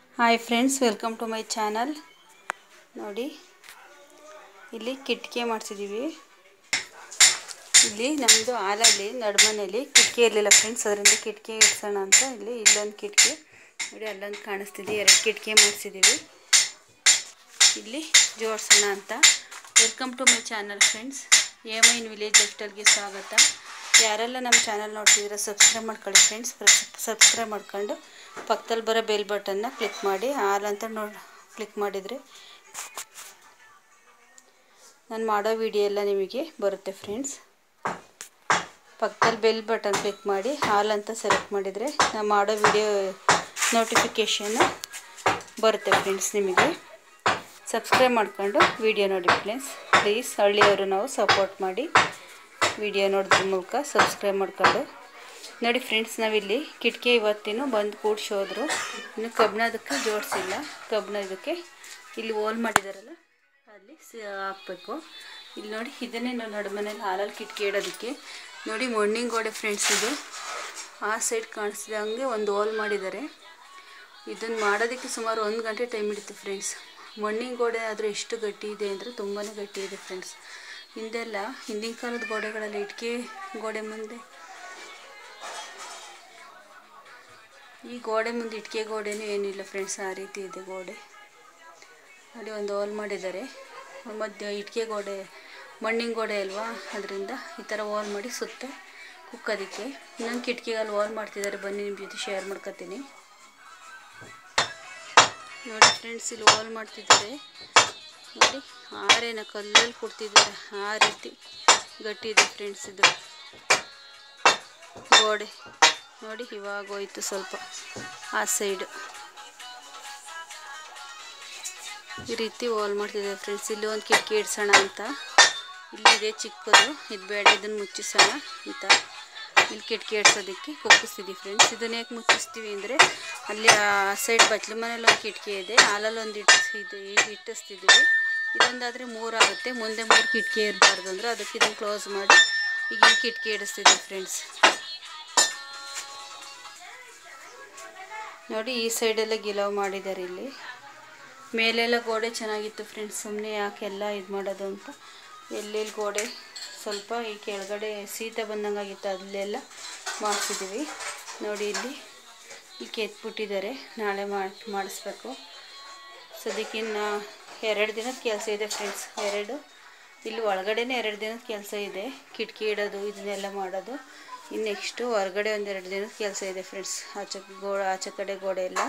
hi friends welcome to my channel ನೋಡಿ ಇಲ್ಲಿ ಕಿಟಕಿ ಮಾಡಿಸಿದ್ದೀವಿ ಇಲ್ಲಿ ನಮ್ಮದು ಹಾಲಲ್ಲಿ ನಡುಮನೇಲಿ ಕಿಟಕಿ ಇರಲಿಲ್ಲ ಫ್ರೆಂಡ್ಸ್ ಅದರಿಂದ ಕಿಟಕಿ ಇಡ್ಸೋಣ ಅಂತ ಇಲ್ಲಿ ಇಲ್ಲೊಂದು ಕಿಟಕಿ ನೋಡಿ ಅಲ್ಲೊಂದು ಕಾಣಿಸ್ತಿದೆ ಎರಡು ಕಿಟಕಿ ಮಾಡಿಸಿದ್ದೀವಿ ಇಲ್ಲಿ ಜೋಡಿಸೋಣ ಅಂತ welcome to my channel friends ಏಮೈನ್ ವಿಲೇಜ್ ಲೈಫ್ಸ್ಟೈಲ್ಗೆ ಸ್ವಾಗತ ಯಾರೆಲ್ಲ ನಮ್ಮ ಚಾನಲ್ ನೋಡ್ತಿದ್ರೆ ಸಬ್ಸ್ಕ್ರೈಬ್ ಮಾಡ್ಕೊಳ್ಳಿ ಫ್ರೆಂಡ್ಸ್ ಸಬ್ಸ್ಕ್ರೈಬ್ ಮಾಡ್ಕೊಂಡು ಪಕ್ಕದಲ್ಲಿ ಬರೋ ಬೆಲ್ ಬಟನ್ನ ಕ್ಲಿಕ್ ಮಾಡಿ ಆಲ್ ಅಂತ ನೋಡಿ ಕ್ಲಿಕ್ ಮಾಡಿದರೆ ನಾನು ಮಾಡೋ ವಿಡಿಯೋ ಎಲ್ಲ ನಿಮಗೆ ಬರುತ್ತೆ ಫ್ರೆಂಡ್ಸ್ ಪಕ್ಕದಲ್ಲಿ ಬೆಲ್ ಬಟನ್ ಕ್ಲಿಕ್ ಮಾಡಿ ಆಲ್ ಅಂತ ಸೆಲೆಕ್ಟ್ ಮಾಡಿದರೆ ನಾನು ಮಾಡೋ ವಿಡಿಯೋ ನೋಟಿಫಿಕೇಷನ್ ಬರುತ್ತೆ ಫ್ರೆಂಡ್ಸ್ ನಿಮಗೆ ಸಬ್ಸ್ಕ್ರೈಬ್ ಮಾಡ್ಕೊಂಡು ವಿಡಿಯೋ ನೋಡಿ ಫ್ರೆಂಡ್ಸ್ ಪ್ಲೀಸ್ ಹಳ್ಳಿಯವರು ನಾವು ಸಪೋರ್ಟ್ ಮಾಡಿ ವಿಡಿಯೋ ನೋಡಿದ್ರ ಮೂಲಕ ಸಬ್ಸ್ಕ್ರೈಬ್ ಮಾಡ್ಕೊಂಡು ನೋಡಿ ಫ್ರೆಂಡ್ಸ್ ನಾವಿಲ್ಲಿ ಕಿಟಕಿ ಇವತ್ತಿನೂ ಬಂದು ಕೂಡ್ಸೋದ್ರು ಇನ್ನು ಕಬ್ಬಣ ಅದಕ್ಕೆ ಜೋಡಿಸಿಲ್ಲ ಕಬ್ಬಣ ಇದಕ್ಕೆ ಇಲ್ಲಿ ಹೋಲ್ ಮಾಡಿದಾರಲ್ಲ ಅಲ್ಲಿ ಸಿ ಹಾಕಬೇಕು ಇಲ್ಲಿ ನೋಡಿ ಇದನ್ನೇ ನಾವು ನಡುಮನೇಲಿ ಹಾಲಲ್ಲಿ ಕಿಟಕಿ ಇಡೋದಕ್ಕೆ ನೋಡಿ ಮಣ್ಣಿನ ಗೋಡೆ ಫ್ರೆಂಡ್ಸ್ ಇದು ಆ ಸೈಡ್ ಕಾಣಿಸ್ತಿದೆ ಹಂಗೆ ಒಂದು ಹೋಲ್ ಮಾಡಿದ್ದಾರೆ ಇದನ್ನು ಮಾಡೋದಕ್ಕೆ ಸುಮಾರು ಒಂದು ಗಂಟೆ ಟೈಮ್ ಹಿಡಿತು ಫ್ರೆಂಡ್ಸ್ ಮಣ್ಣಿನ ಗೋಡೆ ಆದರೆ ಎಷ್ಟು ಗಟ್ಟಿ ಇದೆ ಅಂದರೆ ತುಂಬಾ ಗಟ್ಟಿ ಇದೆ ಫ್ರೆಂಡ್ಸ್ ಹಿಂದೆಲ್ಲ ಹಿಂದಿನ ಕಾಲದ ಗೋಡೆಗಳಲ್ಲಿ ಇಟ್ಕೆ ಗೋಡೆ ಮುಂದೆ ಈ ಗೋಡೆ ಮುಂದೆ ಇಟ್ಕೆ ಗೋಡೆನೂ ಏನಿಲ್ಲ ಫ್ರೆಂಡ್ಸ್ ಆ ರೀತಿ ಇದೆ ಗೋಡೆ ನೋಡಿ ಒಂದು ಹೋಲ್ ಮಾಡಿದ್ದಾರೆ ಮಧ್ಯೆ ಇಟ್ಕೆ ಗೋಡೆ ಮಣ್ಣಿನ ಗೋಡೆ ಅಲ್ವಾ ಅದರಿಂದ ಈ ಥರ ಹೋಲ್ ಮಾಡಿ ಸುತ್ತ ಕುಕ್ಕೋದಕ್ಕೆ ಇನ್ನೊಂದು ಕಿಟಕಿಗಲ್ಲಿ ಹೋಲ್ ಮಾಡ್ತಿದ್ದಾರೆ ಬನ್ನಿ ನಿಮ್ಮ ಜೊತೆ ಶೇರ್ ಮಾಡ್ಕೊತೀನಿ ನೋಡಿ ಫ್ರೆಂಡ್ಸ್ ಇಲ್ಲಿ ಹೋಲ್ ಮಾಡ್ತಿದ್ದಾರೆ ನೋಡಿ ಆರೇನ ಕಲ್ಲಲ್ಲಿ ಕೊಡ್ತಿದ್ದಾರೆ ಆ ರೀತಿ ಗಟ್ಟಿ ಇದೆ ಫ್ರೆಂಡ್ಸ್ ಇದು ಗೋಡೆ ನೋಡಿ ಇವಾಗ ಹೋಯ್ತು ಸ್ವಲ್ಪ ಆ ಸೈಡು ಈ ರೀತಿ ಹೋಲ್ ಮಾಡ್ತಿದ್ದಾರೆ ಫ್ರೆಂಡ್ಸ್ ಇಲ್ಲಿ ಒಂದು ಕಿಟಕಿ ಇಡ್ಸೋಣ ಅಂತ ಇಲ್ಲಿದೆ ಚಿಕ್ಕದು ಇದು ಬೇಡ ಇದನ್ನು ಮುಚ್ಚಿಸೋಣ ಅಂತ ಇಲ್ಲಿ ಕಿಟಕಿ ಇಡ್ಸೋದಕ್ಕೆ ಕುಕ್ಕಿಸ್ತಿದ್ದೀವಿ ಫ್ರೆಂಡ್ಸ್ ಇದನ್ನ ಯಾಕೆ ಮುಚ್ಚಿಸ್ತೀವಿ ಅಂದರೆ ಅಲ್ಲಿ ಆ ಸೈಡ್ ಬಚ್ಲು ಮನೇಲಿ ಒಂದು ಕಿಟಕಿ ಇದೆ ಹಾಲಲ್ಲಿ ಒಂದು ಇಟ್ಟಿಸಿದ್ದು ಈಗ ಇಟ್ಟಿಸ್ತಿದ್ದೀವಿ ಇದೊಂದಾದರೆ ಮೂರು ಆಗುತ್ತೆ ಮುಂದೆ ಮೂರು ಕಿಟಕಿ ಇರಬಾರ್ದು ಅಂದರೆ ಅದಕ್ಕೆ ಇದನ್ನು ಕ್ಲೋಸ್ ಮಾಡಿ ಈಗ ಇಲ್ಲಿ ಕಿಟಕಿ ಇಡಿಸ್ತಿದ್ದೀವಿ ಫ್ರೆಂಡ್ಸ್ ನೋಡಿ ಈ ಸೈಡೆಲ್ಲ ಗಿಲವ್ ಮಾಡಿದ್ದಾರೆ ಇಲ್ಲಿ ಮೇಲೆಲ್ಲ ಗೋಡೆ ಚೆನ್ನಾಗಿತ್ತು ಫ್ರೆಂಡ್ಸ್ ಸುಮ್ಮನೆ ಯಾಕೆ ಎಲ್ಲ ಇದು ಮಾಡೋದು ಅಂತ ಎಲ್ಲೆಲ್ಲಿ ಗೋಡೆ ಸ್ವಲ್ಪ ಈ ಕೆಳಗಡೆ ಶೀತ ಬಂದಂಗಾಗಿತ್ತು ಅಲ್ಲೆಲ್ಲ ಮಾಡಿಸಿದ್ದೀವಿ ನೋಡಿ ಇಲ್ಲಿ ಇಲ್ಲಿ ಕೆತ್ಬಿಟ್ಟಿದ್ದಾರೆ ನಾಳೆ ಮಾಡಿ ಮಾಡಿಸ್ಬೇಕು ಸದ್ಯಕ್ಕಿನ್ನು ಎರಡು ದಿನದ ಕೆಲಸ ಇದೆ ಫ್ರೆಂಡ್ಸ್ ಎರಡು ಇಲ್ಲಿ ಒಳಗಡೆನೇ ಎರಡು ದಿನದ ಕೆಲಸ ಇದೆ ಕಿಟಕಿ ಇಡೋದು ಇದನ್ನೆಲ್ಲ ಮಾಡೋದು ಇನ್ನು ನೆಕ್ಸ್ಟು ಹೊರಗಡೆ ಒಂದೆರಡು ದಿನದ ಕೆಲಸ ಇದೆ ಫ್ರೆಂಡ್ಸ್ ಆಚೆ ಗೋ ಆಚೆ ಕಡೆ ಗೋಡೆ ಎಲ್ಲ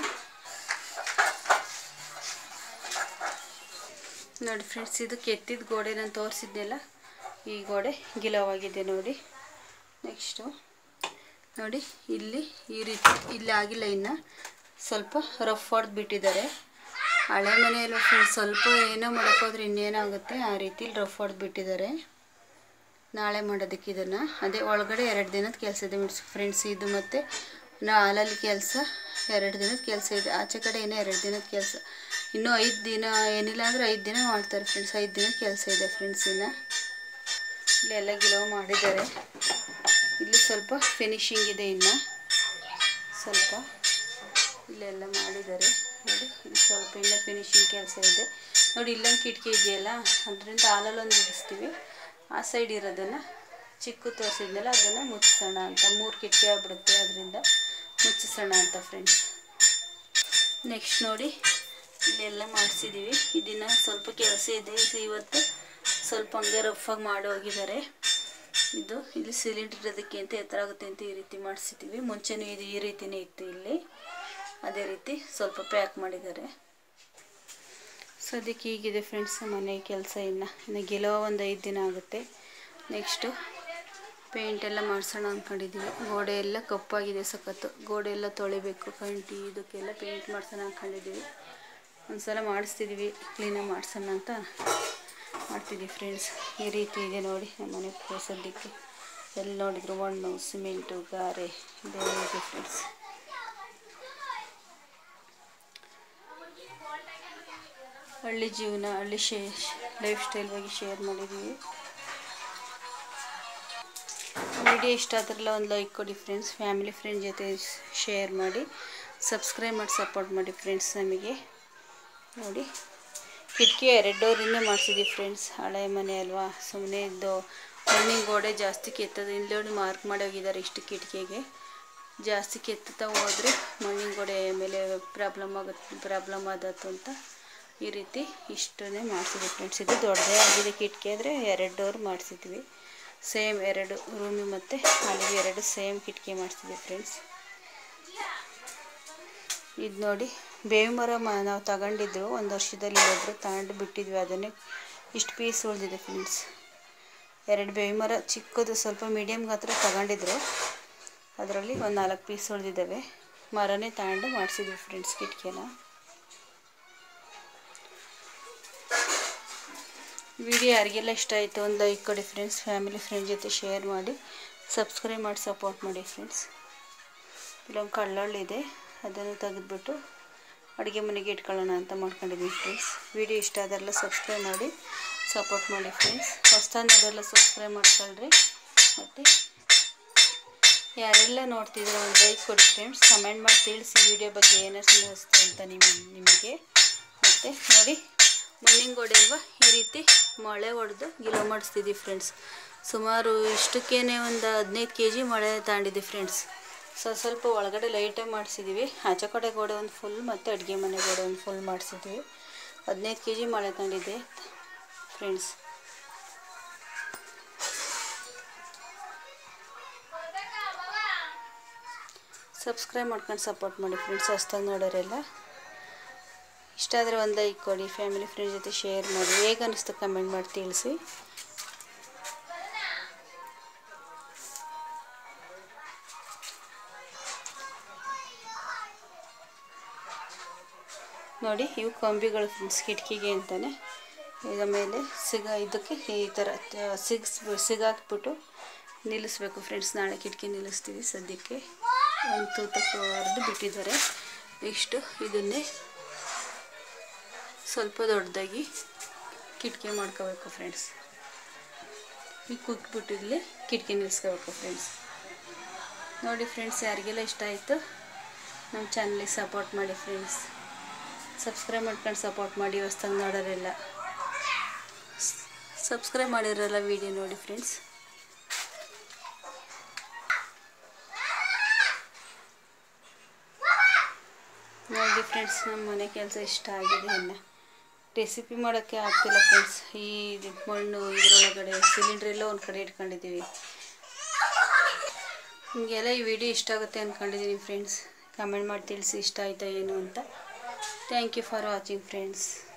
ನೋಡಿ ಫ್ರೆಂಡ್ಸ್ ಇದು ಕೆತ್ತಿದ ಗೋಡೆ ನಾನು ತೋರಿಸಿದ್ನೆಲ್ಲ ಈ ಗೋಡೆ ಗಿಲವಾಗಿದೆ ನೋಡಿ ನೆಕ್ಸ್ಟು ನೋಡಿ ಇಲ್ಲಿ ಈ ರೀತಿ ಇಲ್ಲಿ ಆಗಿಲ್ಲ ಇನ್ನು ಸ್ವಲ್ಪ ರಫ್ ಹೊಡೆದು ಬಿಟ್ಟಿದ್ದಾರೆ ಹಳೆ ಮನೆಯಲ್ಲ ಫ್ರೆಂಡ್ಸ್ ಸ್ವಲ್ಪ ಏನೋ ಮಾಡೋಕ್ಕೋದ್ರೆ ಇನ್ನೇನಾಗುತ್ತೆ ಆ ರೀತಿ ರಫ್ ಹೊಡೆದು ಬಿಟ್ಟಿದ್ದಾರೆ ನಾಳೆ ಮಾಡೋದಕ್ಕೆ ಇದನ್ನು ಅದೇ ಒಳಗಡೆ ಎರಡು ದಿನದ ಕೆಲಸ ಇದೆ ಮಿಡ್ಸ್ ಫ್ರೆಂಡ್ಸ್ ಇದು ಮತ್ತು ನಾ ಹಾಲಲ್ಲಿ ಕೆಲಸ ಎರಡು ದಿನದ ಕೆಲಸ ಇದೆ ಆಚೆ ಕಡೆ ಏನೋ ಎರಡು ದಿನದ ಕೆಲಸ ಇನ್ನೂ ಐದು ದಿನ ಏನಿಲ್ಲ ಅಂದರೆ ಐದು ದಿನ ಮಾಡ್ತಾರೆ ಫ್ರೆಂಡ್ಸ್ ಐದು ದಿನ ಕೆಲಸ ಇದೆ ಫ್ರೆಂಡ್ಸ್ ಇನ್ನು ಇಲ್ಲೆಲ್ಲ ಗಿಲವ್ ಮಾಡಿದ್ದಾರೆ ಇಲ್ಲಿ ಸ್ವಲ್ಪ ಫಿನಿಶಿಂಗ್ ಇದೆ ಇನ್ನು ಸ್ವಲ್ಪ ಇಲ್ಲೆಲ್ಲ ಮಾಡಿದ್ದಾರೆ ನೋಡಿ ಇಲ್ಲಿ ಸ್ವಲ್ಪ ಇನ್ನೂ ಫಿನಿಶಿಂಗ್ ಕೆಲಸ ಇದೆ ನೋಡಿ ಇಲ್ಲೊಂದು ಕಿಟಕಿ ಇದೆಯಲ್ಲ ಅದರಿಂದ ಹಾಲಲ್ಲಿ ಒಂದು ಇಡಿಸ್ತೀವಿ ಆ ಸೈಡ್ ಇರೋದನ್ನು ಚಿಕ್ಕ ತೋರಿಸಿದ್ನಲ್ಲ ಅದನ್ನು ಮುಚ್ಚಿಸೋಣ ಅಂತ ಮೂರು ಕಿಟಕಿ ಆಗ್ಬಿಡುತ್ತೆ ಅದರಿಂದ ಮುಚ್ಚಿಸೋಣ ಅಂತ ಫ್ರೆಂಡ್ಸ್ ನೆಕ್ಸ್ಟ್ ನೋಡಿ ಇಲ್ಲೆಲ್ಲ ಮಾಡಿಸಿದ್ದೀವಿ ಇದನ್ನು ಸ್ವಲ್ಪ ಕೆಲಸ ಇದೆ ಇದು ಇವತ್ತು ಸ್ವಲ್ಪ ಹಂಗೆ ರಫಾಗಿ ಮಾಡಿ ಹೋಗಿದ್ದಾರೆ ಇದು ಇಲ್ಲಿ ಸಿಲಿಂಡ್ರ್ ಇರೋದಕ್ಕೆ ಅಂತ ಎತ್ತರ ಆಗುತ್ತೆ ಅಂತ ಈ ರೀತಿ ಮಾಡಿಸಿದ್ದೀವಿ ಮುಂಚೆನೂ ಇದು ಈ ರೀತಿಯೇ ಇತ್ತು ಇಲ್ಲಿ ಅದೇ ರೀತಿ ಸ್ವಲ್ಪ ಪ್ಯಾಕ್ ಮಾಡಿದ್ದಾರೆ ಸದ್ಯಕ್ಕೆ ಹೀಗಿದೆ ಫ್ರೆಂಡ್ಸ್ ಮನೆ ಕೆಲಸ ಇನ್ನು ಇನ್ನು ಗೆಲುವ ಒಂದು ಐದು ದಿನ ಆಗುತ್ತೆ ನೆಕ್ಸ್ಟು ಪೇಂಟ್ ಎಲ್ಲ ಮಾಡಿಸೋಣ ಅಂದ್ಕೊಂಡಿದ್ದೀವಿ ಗೋಡೆ ಎಲ್ಲ ಕಪ್ಪಾಗಿದೆ ಸಖತ್ತು ಗೋಡೆ ಎಲ್ಲ ತೊಳಿಬೇಕು ಕಂಟಿ ಇದಕ್ಕೆಲ್ಲ ಪೇಂಟ್ ಮಾಡ್ಸೋಣ ಅಂದ್ಕೊಂಡಿದ್ದೀವಿ ಒಂದು ಸಲ ಮಾಡಿಸ್ತಿದ್ದೀವಿ ಕ್ಲೀನಾಗಿ ಮಾಡ್ಸೋಣ ಅಂತ ಮಾಡ್ತಿದ್ದೀವಿ ಫ್ರೆಂಡ್ಸ್ ಈ ರೀತಿ ಇದೆ ನೋಡಿ ನಮ್ಮ ಮನೆ ಸದ್ಯಕ್ಕೆ ಎಲ್ಲಿ ನೋಡಿದ್ರು ಮಣ್ಣು ಸಿಮೆಂಟು ಗಾರೆ ಇದೇ ಇದೆ ಫ್ರೆಂಡ್ಸ್ ಹಳ್ಳಿ ಜೀವನ ಹಳ್ಳಿ ಶೇ ಲೈಫ್ ಸ್ಟೈಲ್ ಬಗ್ಗೆ ಶೇರ್ ಮಾಡಿದ್ದೀವಿ ವಿಡಿಯೋ ಇಷ್ಟ ಆದ್ರಲ್ಲ ಒಂದು ಲೈಕ್ ಕೊಡಿ ಫ್ರೆಂಡ್ಸ್ ಫ್ಯಾಮಿಲಿ ಫ್ರೆಂಡ್ ಜೊತೆ ಶೇರ್ ಮಾಡಿ ಸಬ್ಸ್ಕ್ರೈಬ್ ಮಾಡಿ ಸಪೋರ್ಟ್ ಮಾಡಿ ಫ್ರೆಂಡ್ಸ್ ನಮಗೆ ನೋಡಿ ಕಿಟಕಿ ಎರಡು ಡೋರಿಂದ ಮಾಡಿಸಿದ್ವಿ ಫ್ರೆಂಡ್ಸ್ ಹಳೆ ಮನೆ ಅಲ್ವಾ ಸುಮ್ಮನೆ ಇದ್ದು ಮಣ್ಣಿನ ಗೋಡೆ ಜಾಸ್ತಿ ಕೆತ್ತದ ಇಲ್ಲಿ ನೋಡಿ ಮಾರ್ಕ್ ಮಾಡಿ ಹೋಗಿದ್ದಾರೆ ಇಷ್ಟು ಕಿಟಕಿಗೆ ಜಾಸ್ತಿ ಕೆತ್ತುತ್ತಾ ಹೋದರೆ ಮಣ್ಣಿನ ಗೋಡೆ ಮೇಲೆ ಪ್ರಾಬ್ಲಮ್ ಆಗುತ್ತೆ ಪ್ರಾಬ್ಲಮ್ ಆದತ್ತು ಅಂತ ಈ ರೀತಿ ಇಷ್ಟನ್ನೇ ಮಾಡಿಸಿದ್ವಿ ಫ್ರೆಂಡ್ಸ್ ಇದು ದೊಡ್ಡದೇ ಆಗಿದೆ ಕಿಟಕಿ ಆದರೆ ಎರಡು ಡೋರ್ ಮಾಡಿಸಿದ್ವಿ ಸೇಮ್ ಎರಡು ರೂಮಿ ಮತ್ತು ಅಲ್ಲಿಗೆ ಎರಡು ಸೇಮ್ ಕಿಟಕಿ ಮಾಡಿಸಿದ್ವಿ ಫ್ರೆಂಡ್ಸ್ ಇದು ನೋಡಿ ಬೇವು ಮರ ಮ ನಾವು ತಗೊಂಡಿದ್ದು ಒಂದು ವರ್ಷದಲ್ಲಿ ಇಲ್ಲೊಬ್ರು ತಗೊಂಡು ಬಿಟ್ಟಿದ್ವಿ ಅದನ್ನೇ ಇಷ್ಟು ಪೀಸ್ ಉಳಿದಿದೆ ಫ್ರೆಂಡ್ಸ್ ಎರಡು ಬೇವು ಮರ ಚಿಕ್ಕದು ಸ್ವಲ್ಪ ಮೀಡಿಯಮ್ ಗಾತ್ರ ತಗೊಂಡಿದ್ರು ಅದರಲ್ಲಿ ಒಂದು ನಾಲ್ಕು ಪೀಸ್ ಉಳಿದಿದ್ದಾವೆ ಮರನೇ ತಗೊಂಡು ಮಾಡಿಸಿದ್ವಿ ಫ್ರೆಂಡ್ಸ್ ಕಿಟಕಿನ ವಿಡಿಯೋ ಯಾರಿಗೆಲ್ಲ ಇಷ್ಟ ಆಯಿತು ಒಂದು ಲೈಕ್ ಕೊಡಿ ಫ್ರೆಂಡ್ಸ್ ಫ್ಯಾಮಿಲಿ ಫ್ರೆಂಡ್ ಜೊತೆ ಶೇರ್ ಮಾಡಿ ಸಬ್ಸ್ಕ್ರೈಬ್ ಮಾಡಿ ಸಪೋರ್ಟ್ ಮಾಡಿ ಫ್ರೆಂಡ್ಸ್ ಇಲ್ಲೊಂದು ಕಳ್ಳಳ್ಳಿದೆ ಅದನ್ನು ತೆಗೆದ್ಬಿಟ್ಟು ಅಡುಗೆ ಮನೆಗೆ ಇಟ್ಕೊಳ್ಳೋಣ ಅಂತ ಮಾಡ್ಕೊಂಡಿದ್ದೀನಿ ಫ್ರೆಂಡ್ಸ್ ವಿಡಿಯೋ ಇಷ್ಟ ಆದರೆಲ್ಲ ಸಬ್ಸ್ಕ್ರೈಬ್ ಮಾಡಿ ಸಪೋರ್ಟ್ ಮಾಡಿ ಫ್ರೆಂಡ್ಸ್ ಹೊಸ್ತಾನದೆಲ್ಲ ಸಬ್ಸ್ಕ್ರೈಬ್ ಮಾಡ್ಕೊಳ್ರಿ ಮತ್ತು ಯಾರೆಲ್ಲ ನೋಡ್ತಿದ್ರೆ ಒಂದು ಲೈಕ್ ಕೊಡಿ ಫ್ರೆಂಡ್ಸ್ ಕಮೆಂಟ್ ಮಾಡಿ ತಿಳಿಸಿ ವಿಡಿಯೋ ಬಗ್ಗೆ ಏನಾರು ಅನ್ನಿಸ್ತು ಅಂತ ನಿಮ್ಮ ನಿಮಗೆ ಮತ್ತು ನೋಡಿ ಮಣ್ಣಿನ ಗೋಡೆ ಅಲ್ವಾ ಈ ರೀತಿ ಮಳೆ ಹೊಡೆದು ಗಿಲೋ ಮಾಡಿಸ್ತಿದ್ದೀವಿ ಫ್ರೆಂಡ್ಸ್ ಸುಮಾರು ಇಷ್ಟಕ್ಕೇನೆ ಒಂದು ಹದಿನೈದು ಕೆ ಜಿ ಮಳೆ ತಗೊಂಡಿದ್ದೆ ಫ್ರೆಂಡ್ಸ್ ಸ್ವಲ್ಪ ಸ್ವಲ್ಪ ಒಳಗಡೆ ಲೈಟಾಗಿ ಮಾಡಿಸಿದ್ದೀವಿ ಆಚೆ ಕಡೆ ಗೋಡೆ ಒಂದು ಫುಲ್ ಮತ್ತು ಅಡುಗೆ ಮನೆ ಗೋಡೆ ಒಂದು ಫುಲ್ ಮಾಡಿಸಿದ್ವಿ ಹದಿನೈದು ಕೆ ಜಿ ಮಳೆ ತಗೊಂಡಿದ್ದೆ ಫ್ರೆಂಡ್ಸ್ ಸಬ್ಸ್ಕ್ರೈಬ್ ಮಾಡ್ಕೊಂಡು ಸಪೋರ್ಟ್ ಮಾಡಿ ಫ್ರೆಂಡ್ಸ್ ಹೊಸ್ದಾಗಿ ನೋಡೋರೆಲ್ಲ ಇಷ್ಟ ಆದರೆ ಒಂದು ಲೈಕ್ ಕೊಡಿ ಫ್ಯಾಮಿಲಿ ಫ್ರೆಂಡ್ ಜೊತೆ ಶೇರ್ ಮಾಡಿ ಹೇಗೆ ಅನ್ನಿಸ್ತು ಕಮೆಂಟ್ ಮಾಡಿ ತಿಳಿಸಿ ನೋಡಿ ಇವು ಕಂಬಿಗಳು ಫ್ರೆಂಡ್ಸ್ ಕಿಟಕಿಗೆ ಅಂತಾನೆ ಈಗ ಮೇಲೆ ಸಿಗ ಇದಕ್ಕೆ ಈ ಥರ ತ- ಸಿಗ್ಸ್ ಸಿಗಾಕ್ಬಿಟ್ಟು ನಿಲ್ಲಿಸ್ಬೇಕು ಫ್ರೆಂಡ್ಸ್ ನಾಳೆ ಕಿಟಕಿ ನಿಲ್ಲಿಸ್ತೀವಿ ಸದ್ಯಕ್ಕೆ ಒಂದು ತೂತಕ್ಕೆ ಹೊಡೆದು ಬಿಟ್ಟಿದ್ದಾರೆ ನೆಕ್ಸ್ಟು ಇದನ್ನೇ ಸ್ವಲ್ಪ ದೊಡ್ಡದಾಗಿ ಕಿಟಕಿ ಮಾಡ್ಕೋಬೇಕು ಫ್ರೆಂಡ್ಸ್ ಈಗ ಕುಕ್ಬಿಟ್ಟು ಇಲ್ಲಿ ಕಿಟಕಿ ನಿಲ್ಲಿಸ್ಕೋಬೇಕು ಫ್ರೆಂಡ್ಸ್ ನೋಡಿ ಫ್ರೆಂಡ್ಸ್ ಯಾರಿಗೆಲ್ಲ ಇಷ್ಟ ಆಯಿತು ನಮ್ಮ ಚಾನಲಿಗೆ ಸಪೋರ್ಟ್ ಮಾಡಿ ಫ್ರೆಂಡ್ಸ್ ಸಬ್ಸ್ಕ್ರೈಬ್ ಮಾಡ್ಕೊಂಡು ಸಪೋರ್ಟ್ ಮಾಡಿ ಹೊಸ್ದಾಗಿ ನೋಡೋರೆಲ್ಲ ಸಬ್ಸ್ಕ್ರೈಬ್ ಮಾಡಿರೋಲ್ಲ ವಿಡಿಯೋ ನೋಡಿ ಫ್ರೆಂಡ್ಸ್ ನೋಡಿ ಫ್ರೆಂಡ್ಸ್ ನಮ್ಮ ಮನೆ ಕೆಲಸ ಇಷ್ಟ ಆಗಿದೆ ಇನ್ನು ರೆಸಿಪಿ ಮಾಡೋಕ್ಕೆ ಆಗ್ತಿಲ್ಲ ಫ್ರೆಂಡ್ಸ್ ಈ ಇದು ಮಣ್ಣು ಇದರೊಳಗಡೆ ಸಿಲಿಂಡ್ರೆಲ್ಲ ಒಂದು ಕಡೆ ಇಟ್ಕೊಂಡಿದ್ದೀವಿ ನಿಮಗೆಲ್ಲ ಈ ವಿಡಿಯೋ ಇಷ್ಟ ಆಗುತ್ತೆ ಅಂದ್ಕೊಂಡಿದ್ದೀನಿ ಫ್ರೆಂಡ್ಸ್ ಕಮೆಂಟ್ ಮಾಡಿ ತಿಳಿಸಿ ಇಷ್ಟ ಆಯಿತಾ ಏನು ಅಂತ thank you for watching friends